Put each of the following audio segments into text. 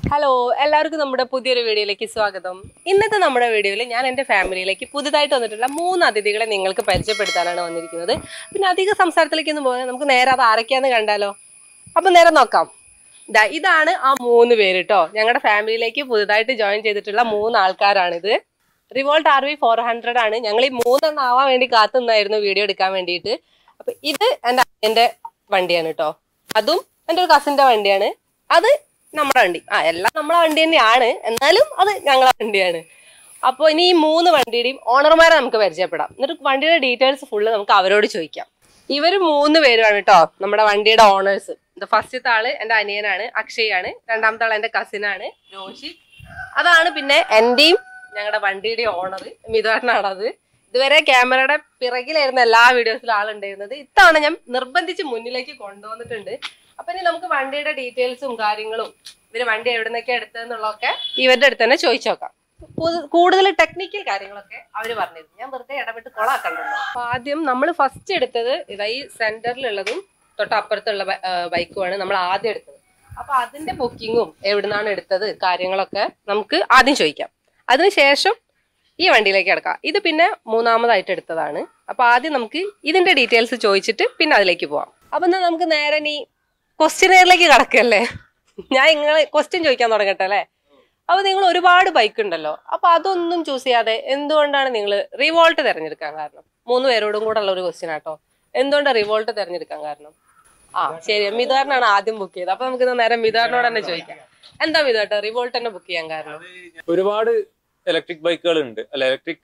Hello എല്ലാവർക്കും നമ്മുടെ പുതിയൊരു വീഡിയോയിലേക്ക് സ്വാഗതം ഇന്നത്തെ നമ്മുടെ വീഡിയോയിൽ ഞാൻ എൻ്റെ ഫാമിലിയിലേക്ക് പുതുതായിട്ട് വന്നിട്ടുള്ള മൂന്ന് അതിഥികളെ നിങ്ങൾക്ക് പരിചയപ്പെടുത്താനാണ് വന്നിരിക്കുന്നത് പിന്നെ അധിക സംസാരത്തിലേക്കൊന്നും പോകാൻ നമുക്ക് നേരെ അത് ആരൊക്കെയാന്ന് കണ്ടാലോ അപ്പം നേരെ നോക്കാം ദാ ഇതാണ് ആ മൂന്ന് പേര് കേട്ടോ ഞങ്ങളുടെ ഫാമിലിയിലേക്ക് പുതുതായിട്ട് ജോയിൻ ചെയ്തിട്ടുള്ള മൂന്ന് ആൾക്കാരാണിത് Revolt R V four hundred ആണ് ഞങ്ങൾ ഈ മൂന്നെണ്ണം ആവാൻ വേണ്ടി കാത്തുനിന്നായിരുന്നു വീഡിയോ എടുക്കാൻ വേണ്ടിയിട്ട് അപ്പൊ ഇത് എൻ്റെ എൻ്റെ വണ്ടിയാണ് കേട്ടോ അതും എൻ്റെ ഒരു കസിൻ്റെ വണ്ടിയാണ് അത് നമ്മുടെ വണ്ടി ആ എല്ലാം നമ്മളെ വണ്ടി തന്നെയാണ് എന്നാലും അത് ഞങ്ങളെ വണ്ടിയാണ് അപ്പോൾ ഇനി ഈ മൂന്ന് വണ്ടിയുടെയും ഓണർമാരെ നമുക്ക് പരിചയപ്പെടാം എന്നിട്ട് വണ്ടിയുടെ ഡീറ്റെയിൽസ് ഫുള്ള് നമുക്ക് അവരോട് ചോദിക്കാം ഇവർ മൂന്ന് പേരുമാണ് കേട്ടോ നമ്മുടെ വണ്ടിയുടെ ഓണേഴ്സ് ഇത് ഫസ്റ്റത്തെ ആള് എൻ്റെ അനിയനാണ് അക്ഷയാണ് രണ്ടാമത്തെ ആൾ എൻ്റെ കസിനാണ് രോഷി അതാണ് പിന്നെ എന്റെയും ഞങ്ങളുടെ വണ്ടിയുടെ ഓണർ മിതുവാട്ടനാണത് ഇതുവരെ ക്യാമറയുടെ പിറകിലായിരുന്ന എല്ലാ വീഡിയോസിലും ആളുണ്ടായിരുന്നത് ഇത്തവണ ഞാൻ നിർബന്ധിച്ച് മുന്നിലേക്ക് കൊണ്ടുവന്നിട്ടുണ്ട് അപ്പൊ ഇനി നമുക്ക് വണ്ടിയുടെ ഡീറ്റെയിൽസും കാര്യങ്ങളും ഇവര് വണ്ടി എവിടെ നിന്നൊക്കെ എടുത്തതെന്നുള്ളതൊക്കെ ഇവരുടെ അടുത്ത് തന്നെ ചോദിച്ചു നോക്കാം പുതു- കൂടുതൽ ടെക്നിക്കൽ കാര്യങ്ങളൊക്കെ അവര് പറഞ്ഞിരുന്നു ഞാൻ വെറുതെ ഇടപെട്ട് കൊളാക്കണ്ടല്ലോ അപ്പൊ ആദ്യം നമ്മൾ ഫസ്റ്റ് എടുത്തത് ഇതാ ഈ സെന്ററിലുള്ളതും തൊട്ടപ്പുറത്തുള്ള ബൈക്കുമാണ് നമ്മൾ ആദ്യം എടുത്തത് അപ്പൊ അതിന്റെ ബുക്കിങ്ങും എവിടുന്നാണ് എടുത്തത് കാര്യങ്ങളൊക്കെ നമുക്ക് ആദ്യം ചോദിക്കാം അതിനുശേഷം ഈ വണ്ടിയിലേക്ക് കിടക്കാം ഇത് പിന്നെ മൂന്നാമതായിട്ട് എടുത്തതാണ് അപ്പൊ ആദ്യം നമുക്ക് ഇതിന്റെ ഡീറ്റെയിൽസ് ചോദിച്ചിട്ട് പിന്നെ അതിലേക്ക് പോവാം അപ്പൊ എന്നാ നമുക്ക് നേരെ നീ ക്വസ്റ്റ്യനെയറിലേക്ക് കിടക്കല്ലേ ഞാൻ നിങ്ങളെ ക്വസ്റ്റ്യൻ ചോദിക്കാൻ തുടങ്ങട്ടെ അല്ലേ അപ്പൊ നിങ്ങൾ ഒരുപാട് ബൈക്ക് ഉണ്ടല്ലോ അപ്പൊ അതൊന്നും ചൂസ് ചെയ്യാതെ എന്തുകൊണ്ടാണ് നിങ്ങൾ റിവോൾട്ട് തിരഞ്ഞെടുക്കാൻ കാരണം മൂന്ന് പേരോടും കൂടെ ഉള്ള ഒരു ക്വസ്റ്റ്യൻ ആട്ടോ എന്തുകൊണ്ടാണ് റിവോൾട്ട് തിരഞ്ഞെടുക്കാൻ കാരണം ആ ശരി മിതാറിനാണ് ആദ്യം ബുക്ക് ചെയ്തത് അപ്പൊ നമുക്ക് നേരെ മിതാറിനോട് തന്നെ ചോദിക്കാം എന്താ മിതാട്ടോ റിവോൾട്ട് തന്നെ ബുക്ക് ചെയ്യാൻ കാരണം ഒരുപാട് ഇലക്ട്രിക് ബൈക്കുകൾ ഉണ്ട് അല്ല ഇലക്ട്രിക്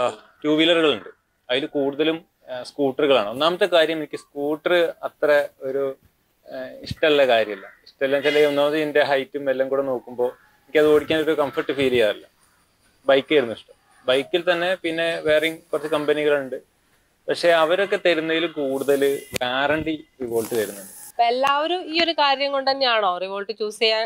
ടൂ വീലറുകൾ ഉണ്ട് അതിൽ കൂടുതലും സ്കൂട്ടറുകളാണ് ഒന്നാമത്തെ കാര്യം എനിക്ക് സ്കൂട്ടർ അത്ര ഒരു ആ, ഇഷ്ടമുള്ള കാര്യമല്ല ഇഷ്ടമല്ല വെച്ചാൽ ഒന്നാമത് ഇതിന്റെ ഹൈറ്റും എല്ലാം കൂടെ നോക്കുമ്പോൾ എനിക്ക് അത് ഓടിക്കാൻ ഒരു കംഫർട്ട് ഫീൽ ചെയ്യാറില്ല ബൈക്കായിരുന്നു ഇഷ്ടം ബൈക്കിൽ തന്നെ പിന്നെ വേറെയും കുറച്ച് കമ്പനികളുണ്ട് പക്ഷെ അവരൊക്കെ തരുന്നതിൽ കൂടുതൽ വാറണ്ടി റിവോൾട്ട് തരുന്നുണ്ട് അപ്പൊ എല്ലാവരും ഈ ഒരു കാര്യം കൊണ്ട് തന്നെയാണോ റിവോൾട്ട് ചൂസ് ചെയ്യാൻ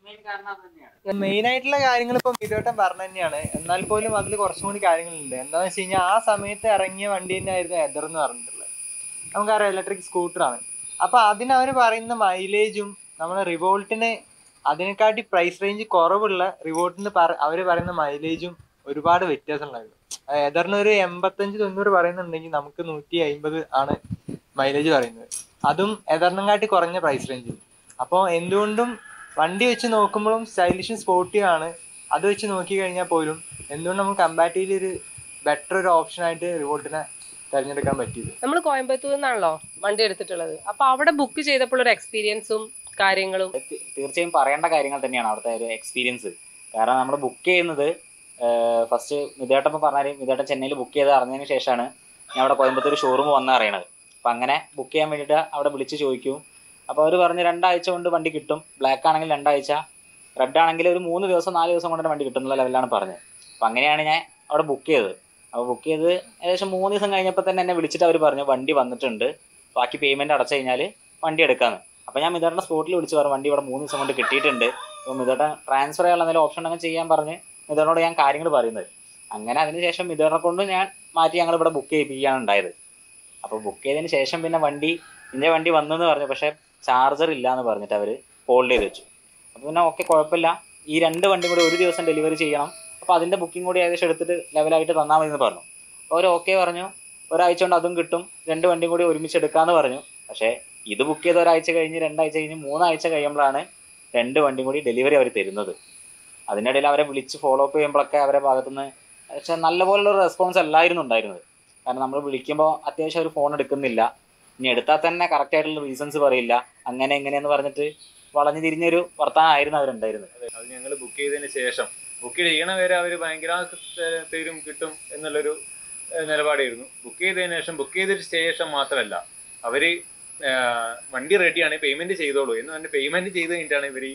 മെയിൻ ആയിട്ടുള്ള കാര്യങ്ങൾ ഇപ്പം ഇതോട്ടം പറഞ്ഞു തന്നെയാണ് എന്നാൽ പോലും അതിൽ കുറച്ചും കൂടി കാര്യങ്ങളുണ്ട് എന്താണെന്ന് വെച്ച് കഴിഞ്ഞാൽ ആ സമയത്ത് ഇറങ്ങിയ വണ്ടി തന്നെയായിരുന്നു എദർ എന്ന് പറഞ്ഞിട്ടുള്ളത് നമുക്കറിയാം ഇലക്ട്രിക് സ്കൂട്ടറാണ് അപ്പൊ അതിന് അവർ പറയുന്ന മൈലേജും നമ്മുടെ റിവോൾട്ടിന് അതിനെക്കാട്ടി പ്രൈസ് റേഞ്ച് കുറവുള്ള റിവോൾട്ടിന് അവർ പറയുന്ന മൈലേജും ഒരുപാട് വ്യത്യാസം ഉണ്ടായിരുന്നു എദറിന് ഒരു എൺപത്തഞ്ച് തൊണ്ണൂറ് പറയുന്നുണ്ടെങ്കിൽ നമുക്ക് നൂറ്റി അമ്പത് ആണ് മൈലേജ് പറയുന്നത് അതും എദറിനും കാട്ടി കുറഞ്ഞ പ്രൈസ് റേഞ്ചിൽ അപ്പോൾ എന്തുകൊണ്ടും വണ്ടി വെച്ച് നോക്കുമ്പോഴും സ്റ്റൈലിഷും സ്പോർട്ടിയും ആണ് അത് വെച്ച് നോക്കി കഴിഞ്ഞാൽ പോലും എന്തുകൊണ്ട് നമുക്ക് കമ്പാരിറ്റീവ്ലി ഒരു ബെറ്റർ ഒരു ഓപ്ഷൻ ആയിട്ട് റിവോൾട്ടിനെ തിരഞ്ഞെടുക്കാൻ പറ്റിയത് നമ്മൾ കോയമ്പത്തൂരിൽ നിന്നാണല്ലോ വണ്ടി എടുത്തിട്ടുള്ളത് അപ്പൊ അവിടെ ബുക്ക് ചെയ്തപ്പോൾ ഒരു എക്സ്പീരിയൻസും കാര്യങ്ങളും തീ- തീർച്ചയായും പറയേണ്ട കാര്യങ്ങൾ തന്നെയാണ് അവിടുത്തെ ഒരു എക്സ്പീരിയൻസ് കാരണം നമ്മൾ ബുക്ക് ചെയ്യുന്നത് ഫസ്റ്റ് മിതേട്ടൻ ഇപ്പോൾ പറഞ്ഞാൽ മിതേട്ടൻ ചെന്നൈയിൽ ബുക്ക് ചെയ്ത് അറിഞ്ഞതിന് ശേഷമാണ് ഞാൻ അവിടെ കോയമ്പത്തൂർ ഷോറൂം വന്ന് അറിയണത് അപ്പം അങ്ങനെ ബുക്ക് ചെയ്യാൻ വേണ്ടിയിട്ട് അവിടെ വിളിച്ച് ചോദിക്കും അപ്പോൾ അവർ പറഞ്ഞ് രണ്ടാഴ്ച കൊണ്ട് വണ്ടി കിട്ടും ബ്ലാക്ക് ആണെങ്കിൽ രണ്ടാഴ്ച റെഡ് ആണെങ്കിൽ ഒരു മൂന്ന് ദിവസം നാല് ദിവസം കൊണ്ട് തന്നെ വണ്ടി കിട്ടുന്നുള്ള ലെവലാണ് പറഞ്ഞത് അപ്പം അങ്ങനെയാണ് ഞാൻ അവിടെ ബുക്ക് ചെയ്തത് അപ്പോൾ ബുക്ക് ചെയ്ത് ഏകദേശം മൂന്ന് ദിവസം കഴിഞ്ഞപ്പോൾ തന്നെ എന്നെ വിളിച്ചിട്ട് അവർ പറഞ്ഞു വണ്ടി വന്നിട്ടുണ്ട് ബാക്കി പേയ്മെൻറ്റ് അടച്ചു കഴിഞ്ഞാൽ വണ്ടി എടുക്കാമെന്ന് അപ്പോൾ ഞാൻ മിതേട്ടനെ സ്പോട്ടിൽ വിളിച്ച് പറഞ്ഞു വണ്ടി ഇവിടെ മൂന്ന് ദിവസം കൊണ്ട് കിട്ടിയിട്ടുണ്ട് അപ്പോൾ മിതേട്ടൻ ട്രാൻസ്ഫർ ചെയ്യാനുള്ള എന്തെങ്കിലും ഓപ്ഷൻ ഉണ്ടെങ്കിൽ ചെയ്യാൻ പറഞ്ഞ് മിതേട്ടനോട് ഞാൻ കാര്യങ്ങൾ പറയുന്നത് അങ്ങനെ അതിനുശേഷം മിതേട്ടനെ കൊണ്ട് ഞാൻ മാറ്റി ഞങ്ങൾ ഇവിടെ ബുക്ക് ചെയ്യിപ്പിക്കുകയാണ് ഉണ്ടായത് അപ്പോൾ ബുക്ക് ചെയ്തതിന് ശേഷം പിന്നെ വണ്ടി ഇതിൻ്റെ വണ്ടി വന്നെന്ന് പറഞ്ഞു പക്ഷേ ചാർജർ ഇല്ല എന്ന് പറഞ്ഞിട്ട് അവർ ഹോൾഡ് ചെയ്ത് വെച്ചു അപ്പോൾ പിന്നെ ഓക്കെ കുഴപ്പമില്ല ഈ രണ്ട് വണ്ടി കൂടി ഒരു ദിവസം ഡെലിവറി ചെയ്യണം അപ്പോൾ അതിൻ്റെ ബുക്കിംഗ് കൂടി ഏകദേശം എടുത്തിട്ട് ലെവലായിട്ട് തന്നാൽ മതി എന്ന് പറഞ്ഞു അപ്പോൾ അവർ ഓക്കെ പറഞ്ഞു ഒരാഴ്ച കൊണ്ട് അതും കിട്ടും രണ്ട് വണ്ടിയും കൂടി ഒരുമിച്ച് എടുക്കാമെന്ന് പറഞ്ഞു പക്ഷേ ഇത് ബുക്ക് ചെയ്ത് ഒരാഴ്ച കഴിഞ്ഞ് രണ്ടാഴ്ച കഴിഞ്ഞ് മൂന്നാഴ്ച കഴിയുമ്പോഴാണ് രണ്ട് വണ്ടിയും കൂടി ഡെലിവറി അവർ തരുന്നത് അതിനിടയിൽ അവരെ വിളിച്ച് ഫോളോ അപ്പ് ചെയ്യുമ്പോഴൊക്കെ അവരെ ഭാഗത്തുനിന്ന് പക്ഷെ നല്ലപോലുള്ള ഒരു റെസ്പോൺസ് അല്ലായിരുന്നു ഉണ്ടായിരുന്നത് കാരണം നമ്മൾ വിളിക്കുമ്പോൾ അത്യാവശ്യം ഒരു ഫോൺ എടുക്കുന്നില്ല ഇനി എടുത്താൽ തന്നെ കറക്റ്റ് ആയിട്ടുള്ള റീസൺസ് പറയില്ല അങ്ങനെ ഇങ്ങനെയെന്ന് പറഞ്ഞിട്ട് വളഞ്ഞു തിരിഞ്ഞൊരു വർത്തമാനമായിരുന്നു അവരുണ്ടായിരുന്നത് അത് ഞങ്ങൾ ബുക്ക് ചെയ്തതിന് ശേഷം ബുക്ക് ചെയ്യണ വരെ അവർ ഭയങ്കര ആ, ഏർ, തരും കിട്ടും എന്നുള്ളൊരു ഏർ, നിലപാടായിരുന്നു ബുക്ക് ചെയ്തതിന് ശേഷം ബുക്ക് ചെയ്തതിന് ശേഷം മാത്രമല്ല അവര് ഏർ, വണ്ടി റെഡിയാണ് പേയ്മെന്റ് ചെയ്തോളൂ എന്ന് പറഞ്ഞ് പേയ്മെന്റ് ചെയ്ത് കഴിഞ്ഞിട്ടാണ് ഇവർ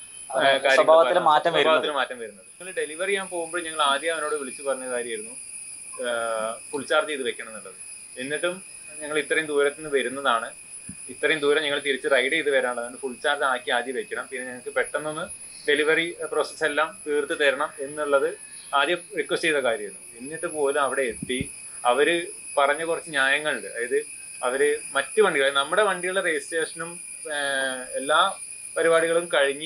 സ്വഭാവത്തിൽ മാറ്റം വരുന്നത് മാറ്റം വരുന്നത് ഞങ്ങൾ ഡെലിവറി ചെയ്യാൻ പോകുമ്പോൾ ഞങ്ങൾ ആദ്യം അവനോട് വിളിച്ചു പറഞ്ഞ കാര്യമായിരുന്നു ഫുൾ ചാർജ് ചെയ്ത് വെക്കണം എന്നുള്ളത് എന്നിട്ടും ഞങ്ങൾ ഇത്രയും ദൂരത്ത് നിന്ന് വരുന്നതാണ് ഇത്രയും ദൂരം ഞങ്ങൾ തിരിച്ച് റൈഡ് ചെയ്ത് വരാനുള്ളതാണ് ഫുൾ ചാർജ് ആക്കി ആദ്യം വെക്കണം പിന്നെ ഞങ്ങൾക്ക് പെട്ടെന്നൊന്ന് ഡെലിവറി പ്രോസസ്സ് എല്ലാം തീർത്ത് തരണം എന്നുള്ളത് ആദ്യം റിക്വസ്റ്റ് ചെയ്ത കാര്യമായിരുന്നു എന്നിട്ട് പോലും അവിടെ എത്തി അവര് പറഞ്ഞ കുറച്ച് ന്യായങ്ങളുണ്ട് അതായത് അവര് മറ്റു വണ്ടികൾ നമ്മുടെ വണ്ടികളുടെ രജിസ്ട്രേഷനും എല്ലാ പരിപാടികളും കഴിഞ്ഞ്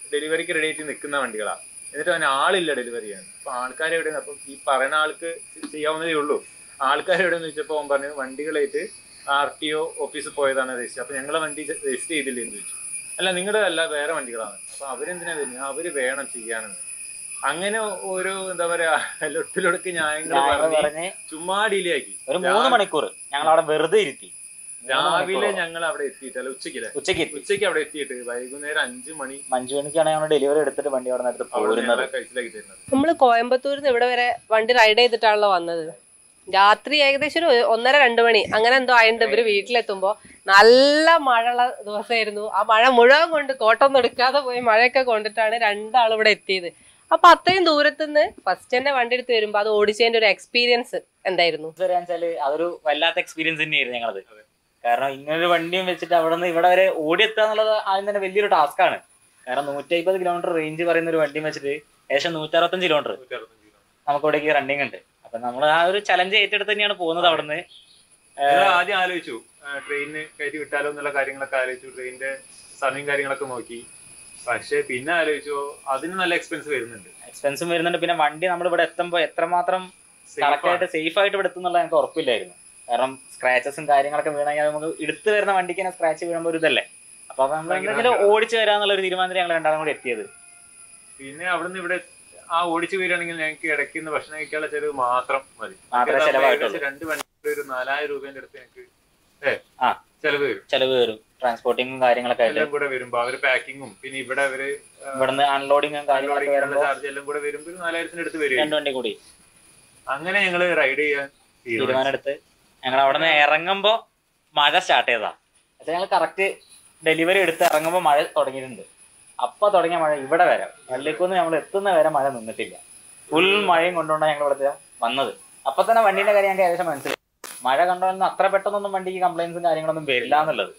ഡെലിവറിക്ക് റെഡി ആയിട്ട് നിൽക്കുന്ന വണ്ടികളാണ് എന്നിട്ട് അതിന് ആളില്ല ഡെലിവറി ചെയ്യാൻ അപ്പൊ ആൾക്കാർ എവിടെയാണ് അപ്പം ഈ പറയുന്ന ആൾക്ക് ചെയ്യാവുന്നതേ ഉള്ളൂ ആൾക്കാർ എവിടെയെന്ന് ചോദിച്ചപ്പോൾ അവൻ പറഞ്ഞു വണ്ടികളായിട്ട് ആർ ടി ഒ ഓഫീസിൽ പോയതാണ് രജിസ്റ്റർ അപ്പൊ ഞങ്ങളെ വണ്ടി രജിസ്റ്റർ ചെയ്തില്ലേ എന്ന് ചോദിച്ചു അല്ല നിങ്ങളുടെ അല്ല വേറെ വണ്ടികളാണ് അപ്പൊ അവരെന്തിനാ വരുന്നത് അവര് വേണം ചെയ്യാനെന്ന് അങ്ങനെ ഒരു എന്താ പറയാ ലൊട്ടിലൊടുക്ക് ന്യായങ്ങൾ ഞങ്ങൾ പറഞ്ഞ് പറഞ്ഞ് ചുമ്മാ ഡിലേ ആക്കി ഒരു മൂന്ന് മണിക്കൂർ ഞങ്ങൾ അവിടെ വെറുതെ ഇരുത്തി മൂന്ന് രാവിലെ മണിക്കൂറോ? ഞങ്ങൾ അവിടെ എത്തിയിട്ടല്ല ഉച്ചയ്ക്കല്ലേ ഉച്ചയ്ക്ക് എത്തി ഉച്ചയ്ക്ക് അവിടെ എത്തിയിട്ട് വൈകുന്നേരം അഞ്ചു മണി അഞ്ചു മണിക്കാണ് ഞങ്ങൾ ഡെലിവറി എടുത്തിട്ട് വണ്ടി അവിടെ നിന്ന് അവിടെ പോരുന്നത് ഞങ്ങളെ കഴിച്ചിലാക്കി തരുന്നത് നമ്മൾ കോയമ്പത്തൂരിൽ നിന്ന് ഇവിടെ വരെ വണ്ടി റൈഡ് ചെയ്തിട്ടാണല്ലോ വന്നത് രാത്രി ഏകദേശം ഒരു ഒന്നര രണ്ട് മണി അങ്ങനെ എന്തോ ആയിട്ട് ഇവര് വീട്ടിലെത്തുമ്പോ നല്ല മഴയുള്ള ദിവസമായിരുന്നു ആ മഴ മുഴുവൻ കൊണ്ട് കോട്ടൊന്നും എടുക്കാതെ പോയി മഴയൊക്കെ കൊണ്ടിട്ടാണ് രണ്ടാളും ഇവിടെ എത്തിയത് അപ്പൊ അത്രയും ദൂരത്തുനിന്ന് ഫസ്റ്റ് തന്നെ വണ്ടി എടുത്ത് വരുമ്പോ അത് ഓടിച്ചതിന്റെ ഒരു എക്സ്പീരിയൻസ് എന്തായിരുന്നു വെച്ചാല് അതൊരു വല്ലാത്ത എക്സ്പീരിയൻസ് തന്നെയായിരുന്നു ഞങ്ങളത് കാരണം ഇങ്ങനൊരു വണ്ടിയും വെച്ചിട്ട് അവിടെ നിന്ന് ഇവിടെ വരെ ഓടിയെത്തുക എന്നുള്ളത് ആദ്യം തന്നെ വലിയൊരു ടാസ്ക് ആണ് കാരണം നൂറ്റി അമ്പത് കിലോമീറ്റർ റേഞ്ച് പറയുന്ന ഒരു വണ്ടിയും വെച്ചിട്ട് ഏകദേശം നൂറ്ററുപത്തഞ്ച് കിലോമീറ്റർ നമുക്ക് ഇവിടേക്ക് റണ്ണിങ് ഉണ്ട് അപ്പൊ നമ്മൾ ആ ഒരു ചലഞ്ച് ഏറ്റെടുത്ത് തന്നെയാണ് പോകുന്നത് അവിടെ നിന്ന് ഞങ്ങൾ ആദ്യം ആലോചിച്ചു ട്രെയിനിന് കയറ്റി വിട്ടാലോ എന്നുള്ള കാര്യങ്ങളൊക്കെ ആലോചിച്ചു ട്രെയിനിന്റെ സമയം കാര്യങ്ങളൊക്കെ നോക്കി പക്ഷെ പിന്നെ ആലോചിച്ചു അതിന് നല്ല എക്സ്പെൻസ് വരുന്നുണ്ട് എക്സ്പെൻസും വരുന്നുണ്ട് പിന്നെ വണ്ടി നമ്മൾ ഇവിടെ എത്തുമ്പോൾ എത്രമാത്രം Safe കറക്റ്റ് ആണ്. ആയിട്ട് സേഫ് ആയിട്ട് ഇവിടെ എത്തുന്നുള്ള ഞങ്ങൾക്ക് ഉറപ്പില്ലായിരുന്നു കാരണം സ്ക്രാച്ചസും കാര്യങ്ങളൊക്കെ വീണെങ്കിൽ നമുക്ക് എടുത്തു വരുന്ന വണ്ടിക്ക് തന്നെ സ്ക്രാച്ച് വീഴുമ്പോൾ ഒരു ഇതല്ലേ അപ്പൊ നമ്മൾ ഭയങ്കര എന്തെങ്കിലും നല്ലതാണ്. ഓടിച്ചു വരാന്നുള്ള ഒരു തീരുമാനത്തിൽ ഞങ്ങൾ രണ്ടാളും കൂടി എത്തിയത് പിന്നെ അവിടുന്ന് ഇവിടെ ആ ഓടിച്ചു വരികയാണെങ്കിൽ ഞങ്ങൾക്ക് ഇടയ്ക്ക് നിന്ന് ഭക്ഷണം കഴിക്കാനുള്ള ചെലവ് മാത്രം മതി മാത്രമേ നമുക്ക് ചെലവായിട്ടുള്ളൂ. ഏകദേശം രണ്ട് വണ്ടി ഒരു നാലായിരം രൂപേന്റെ അടുത്ത് ഞങ്ങൾക്ക് ഏ ആ. ചെലവ് വരും ചെലവ് വരും ട്രാൻസ്പോർട്ടിങ്ങും കാര്യങ്ങളൊക്കെ ആയിട്ട് എല്ലാം കൂടെ വരുമ്പോ അവര് പാക്കിങ്ങും പിന്നെ ഇവിടെ അവര് ഇവിടുന്ന് അൺലോഡിങ്ങും കാര്യങ്ങളൊക്കെ വരുമ്പോൾ ചാർജ് എല്ലാം കൂടെ വരുമ്പോൾ ഒരു നാലായിരത്തിന്റെ അടുത്ത് വരും രണ്ട് വണ്ടി കൂടി അങ്ങനെ ഞങ്ങള് റൈഡ് ചെയ്യാൻ തീരുമാനിച്ചു തീരുമാനം എടുത്ത് ഞങ്ങൾ അവിടെ നിന്ന് ഇറങ്ങുമ്പോ മഴ സ്റ്റാർട്ട് ചെയ്തതാ പക്ഷെ ഞങ്ങൾ കറക്റ്റ് ഡെലിവറി എടുത്ത് ഇറങ്ങുമ്പോൾ മഴ തുടങ്ങിയിട്ടുണ്ട് അപ്പൊ തുടങ്ങിയ മഴ ഇവിടെ വരാം പള്ളിക്കുന്ന് നമ്മൾ എത്തുന്ന വരെ മഴ നിന്നിട്ടില്ല ഫുൾ മഴയും കൊണ്ടുകൊണ്ടാണ് ഞങ്ങൾ ഇവിടെ വന്നത് അപ്പൊ തന്നെ വണ്ടീന്റെ കാര്യം ഞങ്ങൾക്ക് ഏകദേശം മനസ്സിലായി മഴ കണ്ടുകൊണ്ട് അത്ര പെട്ടെന്നൊന്നും വണ്ടിക്ക് കംപ്ലൈൻസും കാര്യങ്ങളൊന്നും വരില്ല എന്നുള്ളത്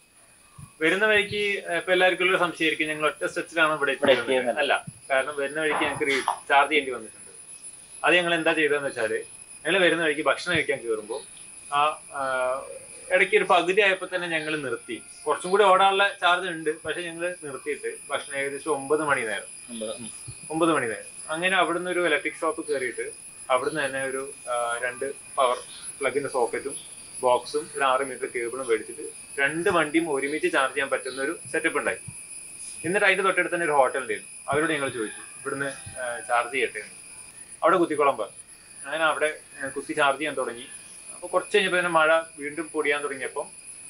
വരുന്ന വഴിക്ക് ഇപ്പൊ എല്ലാവർക്കും ഒരു സംശയമായിരിക്കും ഞങ്ങൾ ഒറ്റ സ്ട്രെച്ചിലാണ് ഇവിടെ ഇവിടെ എത്തിയത് എത്തിയെന്നല്ല. അല്ല കാരണം വരുന്ന വഴിക്ക് ഞങ്ങൾക്ക് റീചാർജ് ചെയ്യേണ്ടി വന്നിട്ടുണ്ട് അത് ഞങ്ങൾ എന്താ ചെയ്തതെന്ന് വെച്ചാല് ഞങ്ങൾ വരുന്ന വഴിക്ക് ഭക്ഷണം കഴിക്കാൻ കയറുമ്പോൾ ആ ആ, ഇടയ്ക്ക് ഒരു പകുതി ആയപ്പോൾ തന്നെ ഞങ്ങൾ നിർത്തി കുറച്ചും കൂടി ഓടാനുള്ള ചാർജ് ഉണ്ട് പക്ഷെ ഞങ്ങൾ നിർത്തിയിട്ട് ഭക്ഷണം ഏകദേശം ഒമ്പത് മണി നേരം ഉം. ഒമ്പത് മണി നേരം അങ്ങനെ അവിടുന്ന് ഒരു ഇലക്ട്രിക് ഷോപ്പ് കയറിയിട്ട് അവിടുന്ന് തന്നെ ഒരു ആ, രണ്ട് പവർ പ്ലഗിന്റെ സോക്കറ്റും ബോക്സും ഒരു ആറ് മീറ്റർ കേബിളും മേടിച്ചിട്ട് രണ്ട് വണ്ടിയും ഒരുമിച്ച് ചാർജ് ചെയ്യാൻ പറ്റുന്ന ഒരു സെറ്റപ്പ് ഉണ്ടായി എന്നിട്ട് അതിന്റെ തൊട്ടടുത്ത് തന്നെ ഒരു ഹോട്ടൽ ഉണ്ടായിരുന്നു അവരോട് ഞങ്ങൾ ചോദിച്ചു ഇവിടുന്ന് ചാർജ് ചെയ്യട്ടെ എന്ന്. അവിടെ കുത്തിക്കുളം പറഞ്ഞു അങ്ങനെ അവിടെ ആ, കുത്തി ചാർജ് ചെയ്യാൻ തുടങ്ങി അപ്പോൾ കുറച്ച് കഴിഞ്ഞപ്പോൾ തന്നെ മഴ വീണ്ടും പൊടിയാൻ തുടങ്ങിയപ്പം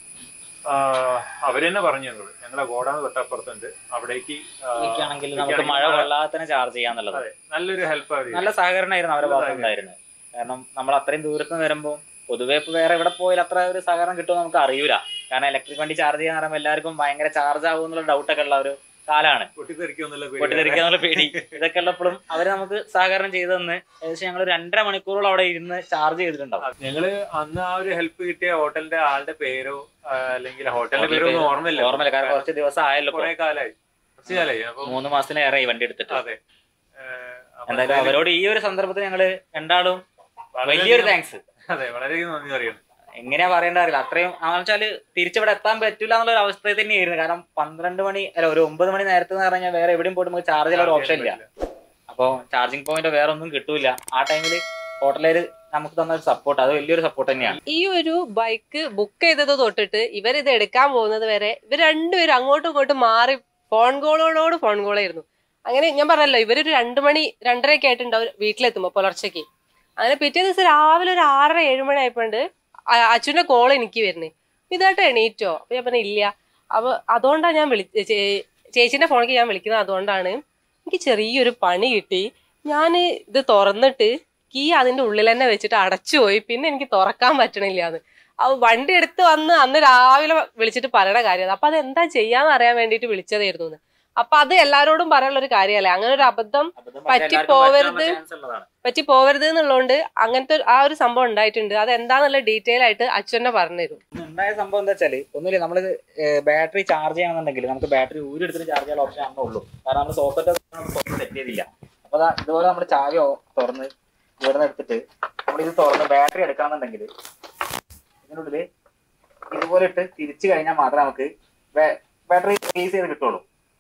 ആ, അവര് തന്നെ പറഞ്ഞു ഞങ്ങളോട് ഞങ്ങളെ ഗോഡാണ് തൊട്ടപ്പുറത്തുണ്ട് അവിടേക്ക് ആ, എനിക്കാണെങ്കിൽ നമുക്ക് എനിക്കാണെങ്കിൽ മഴ കൊള്ളാതെ തന്നെ ചാർജ് ചെയ്യാന്നുള്ളത് അതെ നല്ലൊരു ഹെൽപ്പ് അവർ നല്ല സഹകരണമായിരുന്നു അവരുടെ നല്ല ഭാഗത്ത് ഉണ്ടായിരുന്നത് കാരണം നമ്മൾ അത്രയും ദൂരത്ത് നിന്ന് വരുമ്പോൾ പൊതുവെ ഇപ്പൊ വേറെ എവിടെ പോയാൽ അത്ര ഒരു സഹകരണം കിട്ടുമെന്ന് നമുക്ക് അറിയൂല കാരണം ഇലക്ട്രിക് വണ്ടി ചാർജ് ചെയ്യാൻ പറയുമ്പോൾ എല്ലാവർക്കും ഭയങ്കര ചാർജ് ആകും എന്നുള്ള ഡൗട്ടൊക്കെ ഉള്ള ഒരു കാലാണ് പൊട്ടിത്തെറിക്കുമെന്നുള്ള പേടി പൊട്ടിത്തെറിക്കുക എന്നുള്ള പേടി ഇതൊക്കെ ഉള്ളപ്പോഴും അവര് നമുക്ക് സഹകരണം ചെയ്തു തന്ന് ഏകദേശം ഞങ്ങൾ രണ്ടര മണിക്കൂറോളം അവിടെ ഇരുന്ന് ചാർജ് ചെയ്തിട്ടുണ്ടാവും ഞങ്ങള് അന്ന് ആ ഒരു ഹെൽപ്പ് കിട്ടിയ ഹോട്ടലിന്റെ ആളുടെ പേരോ ആ, അല്ലെങ്കിൽ ഹോട്ടലിന്റെ ഹോട്ടൽ പേരോ ഒന്നും പേര് ഓർമ്മയില്ല ഓർമ്മയില്ല കാരണം കുറച്ച് ദിവസം ആയല്ലോ ഇപ്പൊ. കുറെ കാലായി കുറച്ച് കാലായി അപ്പൊ മൂന്ന് മാസത്തിലേറെ ഈ വണ്ടി എടുത്തിട്ട് അതെ ഏ, അപ്പൊ എന്തായാലും അവരോട് ഈ ഒരു സന്ദർഭത്തിൽ ഞങ്ങള് രണ്ടാളും വളരെയധികം- വലിയൊരു താങ്ക്സ് അതെ വളരെയധികം നന്ദി അറിയണം എങ്ങനെയാ പറയേണ്ട അറിയില്ല അത്രയും എന്ന് വെച്ചാല് തിരിച്ചിവിടെ എത്താൻ പറ്റില്ല എന്നുള്ള ഒരു അവസ്ഥയിൽ തന്നെയായിരുന്നു കാരണം പന്ത്രണ്ട് മണി അല്ല ഒരു ഒമ്പത് മണി നേരത്തെ എന്ന് പറഞ്ഞാൽ വേറെ എവിടെയും പോയിട്ട് നമുക്ക് ചാർജ് ചെയ്യാൻ ഒരു ഓപ്ഷൻ ഇല്ല അപ്പോൾ ചാർജിങ് പോയിന്റ് വേറെ ഒന്നും കിട്ടൂല ആ ടൈമിൽ ഹോട്ടലിൽ നമുക്ക് തന്ന ഒരു സപ്പോർട്ട് അത് വലിയൊരു സപ്പോർട്ട് തന്നെയാണ് ഈ ഒരു ബൈക്ക് ബുക്ക് ചെയ്തത് തൊട്ടിട്ട് ഇവരിത് എടുക്കാൻ പോകുന്നത് വരെ ഇവർ രണ്ടുപേരും അങ്ങോട്ടും ഇങ്ങോട്ടും മാറി ഫോൺ കോളോടോട് ഫോൺ കോളായിരുന്നു അങ്ങനെ ഞാൻ പറഞ്ഞല്ലോ ഇവരൊരു രണ്ട് മണി രണ്ടരയൊക്കെ ആയിട്ടുണ്ടാവും വീട്ടിലെത്തുമ്പോൾ പുലർച്ചയ്ക്ക് അങ്ങനെ പിറ്റേ ദിവസം രാവിലെ ഒരു ആറര ഏഴ് മണി ആയപ്പോണ്ട് അച്ഛൻ്റെ കോൾ എനിക്ക് വരുന്നേ ഇതായിട്ട് എണീറ്റോ അപ്പൊ ഞാൻ പറഞ്ഞു ഇല്ല അപ്പൊ അതുകൊണ്ടാണ് ഞാൻ വിളി ചേ- ചേച്ചീന്റെ ഫോണിലേക്ക് ഞാൻ വിളിക്കുന്നത് അതുകൊണ്ടാണ് എനിക്ക് ചെറിയൊരു പണി കിട്ടി ഞാൻ ഇത് തുറന്നിട്ട് കീ അതിന്റെ ഉള്ളിൽ തന്നെ വെച്ചിട്ട് അടച്ചുപോയി പിന്നെ എനിക്ക് തുറക്കാൻ പറ്റണില്ലാന്ന് അപ്പൊ വണ്ടി എടുത്ത് വന്ന് അന്ന് രാവിലെ വിളിച്ചിട്ട് പറയണ കാര്യം അപ്പൊ അത് എന്താ ചെയ്യാന്ന് അറിയാൻ വേണ്ടിയിട്ട് വിളിച്ചതായിരുന്നു എന്ന്. അപ്പൊ അത് എല്ലാരോടും പറയാനുള്ള ഒരു കാര്യമല്ലേ അങ്ങനെ ഒരു അബദ്ധം അബദ്ധം പറ്റി പറ്റാൻ എല്ലാവർക്കും പോവരുത്. പറ്റാനുള്ള chance ഉള്ളതാണ്. പറ്റി പോവരുത് എന്നുള്ളതുകൊണ്ട് അങ്ങനത്തെ ഒരു- ആ ഒരു സംഭവം ഉണ്ടായിട്ടുണ്ട് അത് എന്താന്നുള്ള ഡീറ്റെയിൽ ആയിട്ട് അച്ഛനെ പറഞ്ഞുതരും ഇന്ന് ഉണ്ടായ സംഭവം എന്താ വെച്ചാല് ഒന്നുമില്ല നമ്മള് ബാറ്ററി ചാർജ് ചെയ്യണമെന്നുണ്ടെങ്കിൽ നമുക്ക് ബാറ്ററി ഊരെടുത്തിട്ട് ചാർജ് ചെയ്യാൻ ഓപ്ഷൻ അന്നേ ഉള്ളൂ കാരണം നമ്മൾ സോക്കറ്റ് സെറ്റ് ചെയ്തില്ല അപ്പൊ ദാ ഇതുപോലെ നമ്മൾ ചാവി ഓ- തുറന്ന് ഇവിടെ നിന്ന് എടുത്തിട്ട് നമ്മൾ ഇത് തുറന്ന് ബാറ്ററി എടുക്കാന്നുണ്ടെങ്കിൽ ഇതിനുള്ളിൽ ഇതുപോലെ ഇട്ട് തിരിച്ചു കഴിഞ്ഞാൽ മാത്രമേ നമുക്ക് ബാറ്ററി റിലീസ് ചെയ്ത് കിട്ടുള്ളൂ